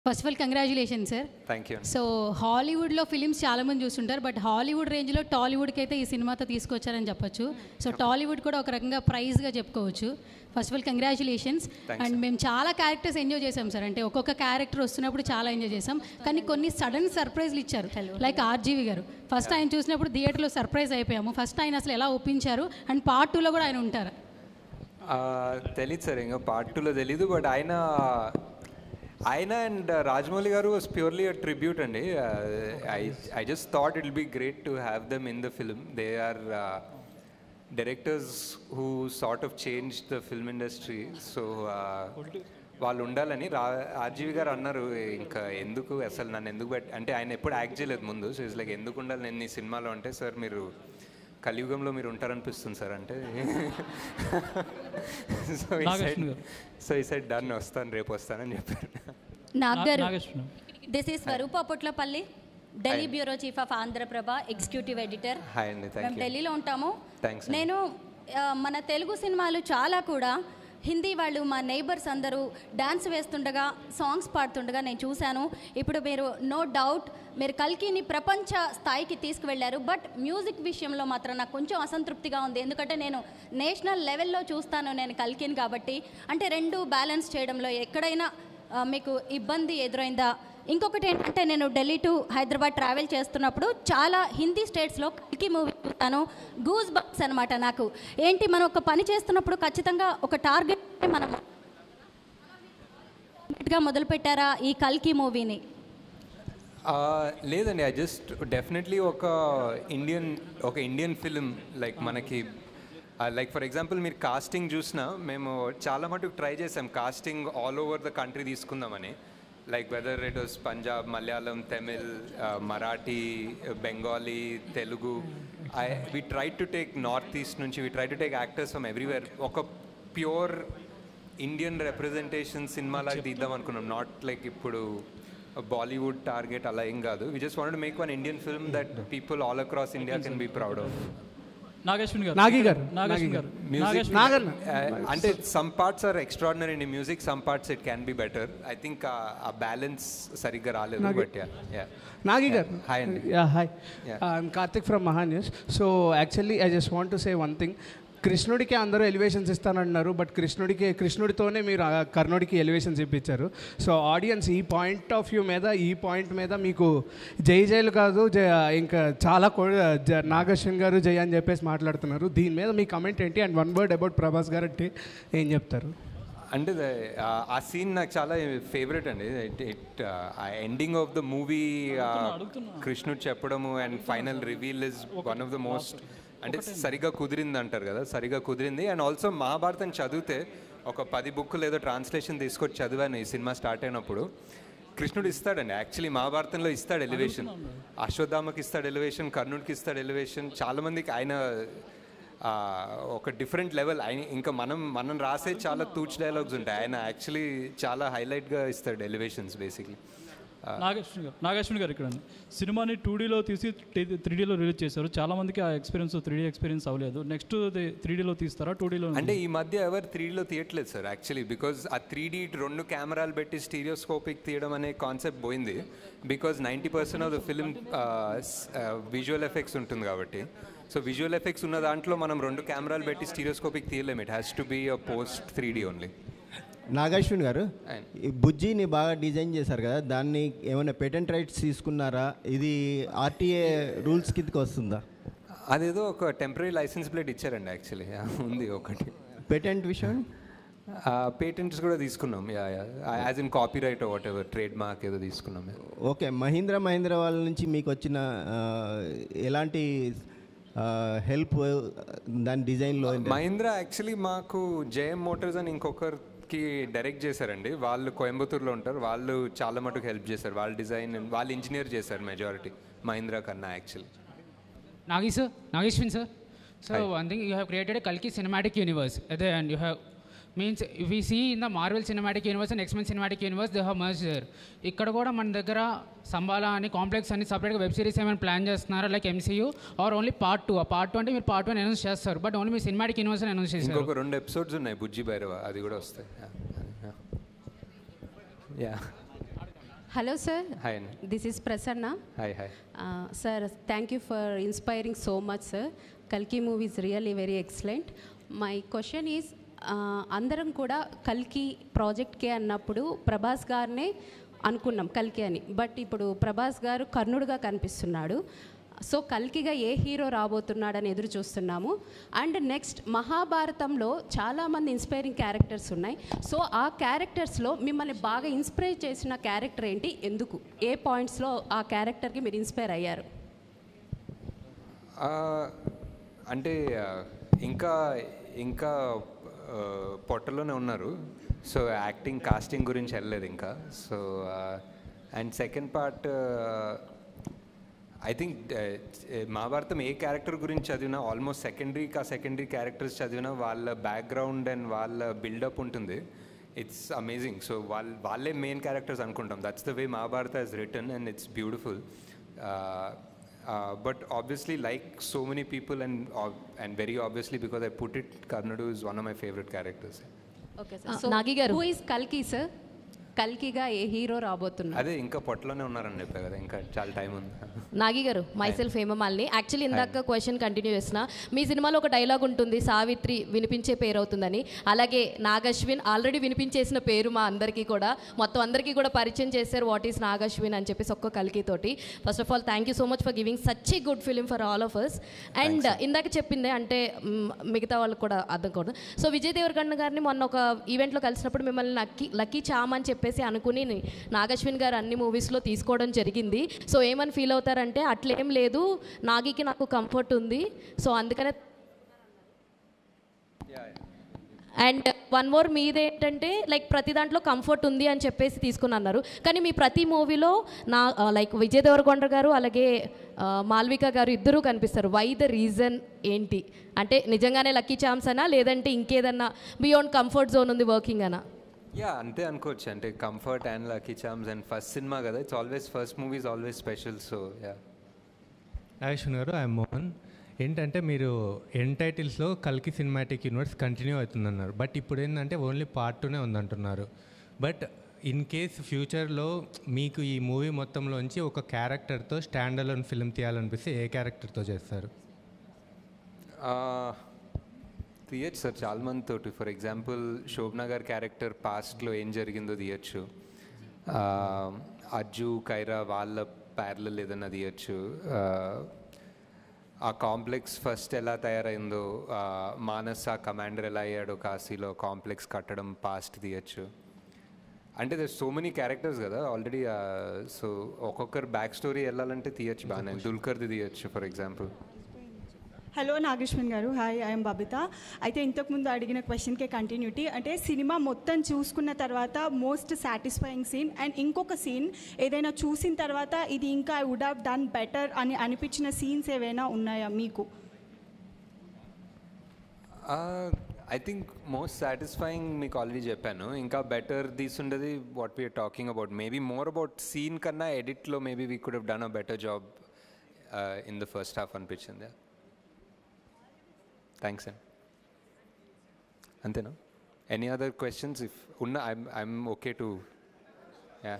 First of all congratulation sir thank you so హాలీవుడ్లో films చాలామంది చూస్తుంటారు బట్ హాలీవుడ్ రేంజ్లో టాలీవుడ్కి అయితే ఈ సినిమాతో తీసుకొచ్చారని చెప్పొచ్చు సో టాలీవుడ్ కూడా ఒక రకంగా ప్రైజ్గా చెప్పుకోవచ్చు first of all congratulations and మేము చాలా క్యారెక్టర్స్ ఎంజాయ్ చేసాం సార్ అంటే ఒక్కొక్క క్యారెక్టర్ వస్తున్నప్పుడు చాలా ఎంజాయ్ చేసాం కానీ కొన్ని సడన్ సర్ప్రైజ్లు ఇచ్చారు లైక్ ఆర్జీవి గారు ఫస్ట్ ఆయన చూసినప్పుడు థియేటర్లో సర్ప్రైజ్ అయిపోయాము ఫస్ట్ ఆయన అసలు ఎలా ఒప్పించారు అండ్ పార్ట్ టూలో కూడా ఆయన ఉంటారు తెలీదు సార్ ఇంకా పార్ట్ టూలో తెలీదు బట్ ఆయన ఆయన and Rajamouli garu was purely a tribute అండి I I just thought it be great to have them in the film they are directors who sort of change the film industry so వాళ్ళు ఉండాలని రా RGV గారు అన్నారు ఇంకా ఎందుకు అసలు నన్ను ఎందుకు పెట్ అంటే ఆయన ఎప్పుడు యాక్ట్ చేయలేదు ముందు సో ఇట్స్ లైక్ ఎందుకు ఉండాలి నేను ఈ సినిమాలో అంటే సార్ మీరు కలియుగంలో మీరు ఉంటారనిపిస్తుంది సార్ అంటే సో నాగేశ్వర గారు. సో ఈ సైడ్ డన్ వస్తాను రేపు వస్తానని చెప్పారు Nag garu Nageswaram this is Swaroopa Potlapalli Delhi bureau chief of Andhra Prabha executive editor hi అండి మేము థ్యాంక్ యూ ఢిల్లీలో ఉంటాము Thanks, అండి. నేను ఆ, మన తెలుగు సినిమాలు చాలా కూడా హిందీ వాళ్ళు మా నైబర్స్ అందరూ డాన్స్ వేస్తుండగా సాంగ్స్ పాడుతుండగా నేను చూశాను ఇప్పుడు మీరు నో డౌట్ మీరు కల్కిని ప్రపంచ స్థాయికి తీసుకువెళ్ళారు బట్ మ్యూజిక్ విషయంలో మాత్రం నాకు కొంచెం అసంతృప్తిగా ఉంది ఎందుకంటే నేను నేషనల్ లెవెల్లో చూస్తాను నేను కల్కిని కాబట్టి అంటే రెండు బ్యాలెన్స్ చేయడంలో ఎక్కడైనా ఆ, మీకు ఇబ్బంది ఎదురైందా ఇంకొకటి ఏంటంటే నేను ఢిల్లీ టు హైదరాబాద్ ట్రావెల్ చేస్తున్నప్పుడు చాలా హిందీ స్టేట్స్లో కల్కి మూవీ చూస్తాను గూస్ బంప్స్ అనమాట నాకు ఏంటి మనం ఒక పని చేస్తున్నప్పుడు ఖచ్చితంగా ఒక టార్గెట్ మనం గా మొదలుపెట్టారా ఈ కల్కి మూవీని లేదండి ఐ జస్ట్ డెఫినెట్లీ ఒక ఇండియన్ ఒక ఇండియన్ ఫిలిం లైక్ మనకి లైక్ ఫర్ ఎగ్జాంపుల్ మీరు కాస్టింగ్ చూసినా మేము చాలా మటుకు ట్రై చేసాం casting all over the country తీసుకుందామని like whether it was Punjab Malayalam Tamil Marathi Bengali Telugu I we try to take north east నుంచి we try to take actors from everywhere ఒక ప్యూర్ ఇండియన్ రిప్రజెంటేషన్ సినిమాలాగా తీద్దాం అనుకున్నాం నాట్ లైక్ ఇప్పుడు బాలీవుడ్ టార్గెట్ అలా ఏం కాదు we just want make one Indian film that people all across India can be proud of Nageswaram garu Nagi garu Nageswaram garu music Naganna. అంటే some parts are extraordinary in music some parts it can be better I think uh balance సరిగ్గా రాలేదు but yeah Nagi garu hi అండి Yeah, hi. Yeah. I'm Karthik from Mahanews. So actually, I just want to say one thing. కృష్ణుడికి అందరూ elevations ఇస్తానంటున్నారు but కృష్ణుడికి కృష్ణుడితోనే మీరు ఆ కర్ణుడికి elevations ఇప్పించారు సో ఆడియన్స్ ఈ పాయింట్ ఆఫ్ వ్యూ మీద ఈ పాయింట్ మీద మీకు జై జైలు కాదు జై ఇంకా చాలా కొ- జ- నాగేశ్వన్ గారు జై అని చెప్పేసి మాట్లాడుతున్నారు దీని మీద మీ కమెంట్ ఏంటి and one word about Prabhas garu అంటే ఏం చెప్తారు అంటే ద- ఆ- ఆ సీన్ నాకు చాలా ఫేవరెట్ అండి it it uh ending of the movie కృష్ణుడు చెప్పడము and final reveal is one of the most అంటే సరిగా కుదిరింది అంటారు కదా సరిగా కుదిరింది అండ్ ఆల్సో మహాభారతం చదివితే ఒక పది బుక్కులు ఏదో ట్రాన్స్లేషన్ తీసుకొచ్చి చదివాను ఈ సినిమా స్టార్ట్ అయినప్పుడు కృష్ణుడు ఇస్తాడండి యాక్చువల్లీ మహాభారతంలో ఇస్తాడు ఎలివేషన్ అశ్వత్థామకి ఇస్తాడు ఎలివేషన్ కర్ణుడికి ఇస్తాడు ఎలివేషన్ చాలా మందికి ఆయన ఆ, ఒక డిఫరెంట్ లెవెల్ ఆయన ఇంకా మనం మనం రాసే చాలా తూచ్ డైలాగ్స్ ఉంటాయి ఆయన యాక్చువల్లీ చాలా హైలైట్గా ఇస్తాడు ఎలివేషన్స్ బేసిక్లీ నాగేశ్వరం గారు నాగేశ్వరం గారు ఇక్కడ సినిమాని టూ డీలో తీసి త్రీ డీలో రిలీజ్ చేశారు చాలా మందికి ఆ ఎక్స్పీరియన్స్ త్రీ డీ ఎక్స్పీరియన్స్ అవ్వలేదు నెక్స్ట్ త్రీ డీలో తీస్తారా టూ డీలో అంటే ఈ మధ్య ఎవరు త్రీడీలో తీయట్లేదు sir actually because uh three D రెండు కెమెరాలు పెట్టి స్టీరియోస్కోపిక్ తీయడం అనే కాన్సెప్ట్ పోయింది because ninety percent of the film visual effects ఉంటుంది కాబట్టి సో విజువల్ ఎఫెక్ట్స్ ఉన్న దాంట్లో మనం రెండు కెమెరాలు పెట్టి స్టీరియోస్కోపిక్ తీయలేము it has to be a post three D only Nag Ashwin garu ఆయన. ఈ బుజ్జిని బాగా డిజైన్ చేశారు కదా దాన్ని ఏమైనా పేటెంట్ రైట్స్ తీసుకున్నారా ఇది ఆర్టీఏ రూల్స్ కిందకి వస్తుందా అదేదో ఒక టెంపరీ లైసెన్స్ ప్లేట్ ఇచ్చారండి యాక్చువల్లీ ఉంది ఒకటి పేటెంట్ విషయం పేటెంట్స్ కూడా తీసుకున్నాం yeah yeah as in copyright whatever trademark ఏదో తీసుకున్నాం ఓకే మహీంద్ర మహీంద్ర వాళ్ళ నుంచి మీకు వచ్చిన ఆ, ఎలాంటి హెల్ప్ దాని డిజైన్లో మహీంద్రా యాక్చువల్లీ మాకు జేఎం మోటార్స్ అని ఇంకొకరికి డైరెక్ట్ చేశారండి వాళ్ళు కోయంబత్తూర్లో ఉంటారు వాళ్ళు చాలా మటుకు హెల్ప్ చేశారు వాళ్ళ డిజైన్ వాళ్ళు ఇంజనీర్ చేశారు మెజారిటీ మహీంద్రా కన్నా actually Nagi sir, Nageshwin sir. So one thing you have created a Kalki cinematic universe, at the end you have means if we see in the Marvel cinematic universe and X-Men cinematic universe they have merged there. ఇక్కడ కూడా మన దగ్గర సంబాలా అని complex అని సపరేట్గా web series ఏమైనా plan చేస్తున్నారా like MCU or only part two uh part two అంటే మీరు పార్ట్ వన్ అనౌన్స్ చేస్తారు బట్ ఓన్లీ మీ సినిమాటిక్ యూనివర్స్ అనౌన్స్ చేస్తారు ఇంకొక రెండు ఎపిసోడ్స్ ఉన్నాయి బుజ్జి భైరవ అది కూడా వస్తాయి యా Hello, sir. హాయ్ అండి This is Prasanna. Hi hi Uh, sir, thank you for inspiring so much, sir. Kalki movie is really very excellent. My question is, uh, అందరం కూడా కల్కి ప్రాజెక్ట్కే అన్నప్పుడు ప్రభాస్ గారినే అనుకున్నాం కల్కి అని బట్ ఇప్పుడు ప్రభాస్ గారు కర్ణుడుగా కనిపిస్తున్నాడు సో కల్కిగా ఏ హీరో రాబోతున్నాడని ఎదురు చూస్తున్నాము అండ్ నెక్స్ట్ మహాభారతంలో చాలామంది ఇన్స్పైరింగ్ క్యారెక్టర్స్ ఉన్నాయి సో ఆ క్యారెక్టర్స్లో మిమ్మల్ని బాగా ఇన్స్పైర్ చేసిన క్యారెక్టర్ ఏంటి ఎందుకు ఏ పాయింట్స్లో ఆ క్యారెక్టర్కి మీరు ఇన్స్పైర్ అయ్యారు ఆ, అంటే ఆ, ఇంకా ఇంకా ఆ, పొట్టలోనే ఉన్నారు సో యాక్టింగ్ కాస్టింగ్ గురించి వెళ్ళలేదు ఇంకా so and second part I think Mahabharatam ఏ క్యారెక్టర్ గురించి చదివినా ఆల్మోస్ట్ సెకండరీ కా సెకండరీ క్యారెక్టర్స్ చదివినా వాళ్ళ బ్యాక్గ్రౌండ్ అండ్ వాళ్ళ బిల్డప్ ఉంటుంది ఇట్స్ అమేజింగ్ సో వాళ్ళ వాళ్ళే మెయిన్ క్యారెక్టర్స్ అనుకుంటాం that's the way Mahabharata is written and it's beautiful but obviously like so many people and and very obviously because I put it కర్ణుడు is one of my favourite characters okay uh, sir Nagi గారు. Who is కల్కి sir కల్కిగా ఏ hero రాబోతున్నారు అదే ఇంకా పొట్టలోనే ఉన్నారని చెప్పా కదా ఇంకా చాలా టైం ఉంది నాగి గారు మైసెల్ఫ్ హేమమాలిని యాక్చువల్లీ ఇందాక క్వశ్చన్ కంటిన్యూ చేసిన మీ సినిమాలో ఒక డైలాగ్ ఉంటుంది సావిత్రి వినిపించే పేరు అవుతుందని అలాగే నాగశ్విన్ ఆల్రెడీ వినిపించేసిన పేరు మా అందరికీ కూడా మొత్తం అందరికీ కూడా పరిచయం చేశారు వాట్ ఈస్ నాగశ్విన్ అని చెప్పేసి ఒక్క కలికితోటి first of all thank you so much for giving such a good film for all of us and ఇందాక చెప్పిందే అంటే మ్, మిగతా వాళ్ళకి కూడా అర్థం కూడా సో విజయ్ దేవరకొండ గారిని మొన్న ఒక ఈవెంట్లో కలిసినప్పుడు మిమ్మల్ని లక్కీ లక్కీ చామ్ అని చెప్పేసి అనుకుని నాగశ్విన్ గారు అన్ని మూవీస్లో తీసుకోవడం జరిగింది సో ఏమని ఫీల్ అవుతారంటే అట్లేం లేదు నాగికి నాకు కంఫర్ట్ ఉంది సో అందుకనే అండ్ వన్ మోర్ మీదేంటంటే లైక్ ప్రతి దాంట్లో కంఫర్ట్ ఉంది అని చెప్పేసి తీసుకుని అన్నారు కానీ మీ ప్రతి మూవీలో నా లైక్ విజయ్ దేవరకొండ గారు అలాగే ఆ, మాల్విక గారు ఇద్దరూ కనిపిస్తారు వై ద రీజన్ ఏంటి అంటే నిజంగానే లక్కీ ఛాన్స్ అనా లేదంటే ఇంకేదన్నా బియాండ్ కంఫర్ట్ జోన్ ఉంది వర్కింగ్ అనా యా అంతే అనుకోవచ్చు అంటే comfort and lucky charms and first cinema కదా it's always first movie is always special so yeah Nag Ashwin garu I'm Mohan ఏంటంటే మీరు ఎన్ టైటిల్స్లో కల్కి సినిమాటిక్ యూనివర్స్ కంటిన్యూ అవుతుందన్నారు బట్ ఇప్పుడు ఏంటంటే ఓన్లీ పార్ట్ టూనే ఉందంటున్నారు బట్ ఇన్ కేస్ ఫ్యూచర్లో మీకు ఈ మూవీ మొత్తంలోంచి ఒక క్యారెక్టర్తో స్టాండ్ అలోన్ ఫిల్మ్ తీయాలనిపిస్తే ఏ క్యారెక్టర్తో చేస్తారు తీయచ్చు సార్ చాలా మంది తోటి ఫర్ ఎగ్జాంపుల్ శోభనా గారి క్యారెక్టర్ పాస్ట్లో ఏం జరిగిందో తీయచ్చు ఆ, అజ్జు కైరా వాళ్ళ ప్యారలల్ ఏదన్నా తీయచ్చు ఆ, ఆ కాంప్లెక్స్ ఫస్ట్ ఎలా తయారైందో ఆ, మానస్ ఆ కమాండర్ ఎలా అయ్యాడో కాశీలో కాంప్లెక్స్ కట్టడం పాస్ట్ తీయచ్చు అంటే దర్ సో మెనీ క్యారెక్టర్స్ కదా ఆల్రెడీ సో ఒక్కొక్కరు బ్యాక్ స్టోరీ వెళ్ళాలంటే తీయచ్చు బాగానే దుల్కర్ది తీయచ్చు ఫర్ ఎగ్జాంపుల్ హలో నాగేశ్వన్ గారు హాయ్ ఐఎమ్ బబిత అయితే ఇంతకుముందు అడిగిన క్వశ్చన్కే కంటిన్యూటీ అంటే సినిమా మొత్తం చూసుకున్న తర్వాత మోస్ట్ సాటిస్ఫైయింగ్ సీన్ అండ్ ఇంకొక సీన్ ఏదైనా చూసిన తర్వాత ఇది ఇంకా I would have done better అని అనిపించిన సీన్స్ ఏవైనా ఉన్నాయా మీకు ఐ థింక్ మోస్ట్ సాటిస్ఫైయింగ్ మీకు ఆల్రెడీ చెప్పాను ఇంకా బెటర్ తీసుండేది what we're talking about maybe more about scene కన్నా ఎడిట్లో maybe we could have done a better job in the first half అనిపించింది థ్యాంక్స్ అండి అంతేనా ఎనీ అదర్ క్వశ్చన్స్ ఇఫ్ ఉన్న I'm I'm okay to yeah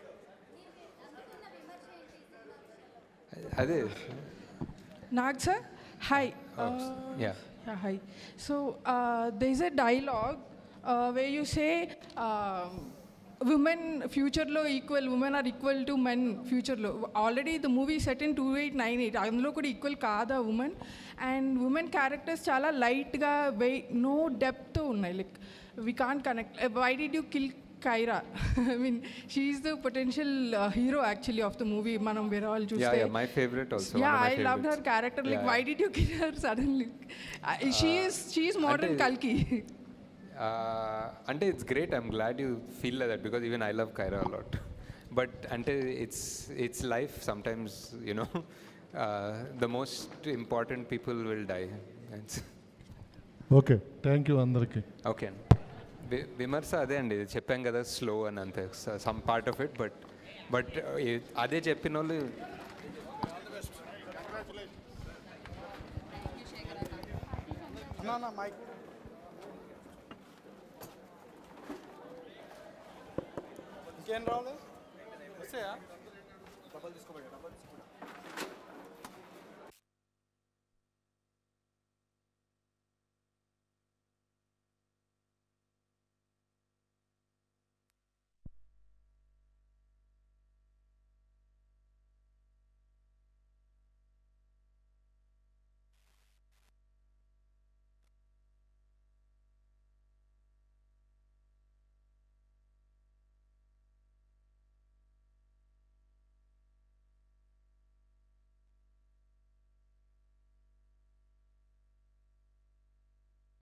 అదే Nag sir, hi. Oh, Uh, yeah. yeah, hi. So uh, there's a dialogue uh, where you say um, women future లో equal women are equal to men ఫ్యూచర్లో already the movie set in two eight nine eight అందులో కూడా equal కాదా women and women characters చాలా లైట్గా way no depth ఉన్నాయి like we can't connect why did you kill Kyra I mean she's the potential hero actually of the movie మనం వేరే వాళ్ళు Yeah, చూస్తే yeah, my favorite also. one Yeah, of my I loved her favorites. character. Like, Yeah, why yeah. did you kill her suddenly? Uh, she is she is modern అంటే- Kalki. Uh, అంటే it's great I'm glad you feel that because even I love Kyra a lot but అంటే it's it's life sometimes you know the most important people will die okay thank you అందరికీ okay అండి వి- విమర్శ అదే అండి చెప్పాం కదా స్లో అని అంతే some part of it but but అదే చెప్పిన వాళ్ళు ఇంకేం రావాలి వస్తాయా డబ్బులు తీసుకోబడి డబ్బులు తీసుకోబడి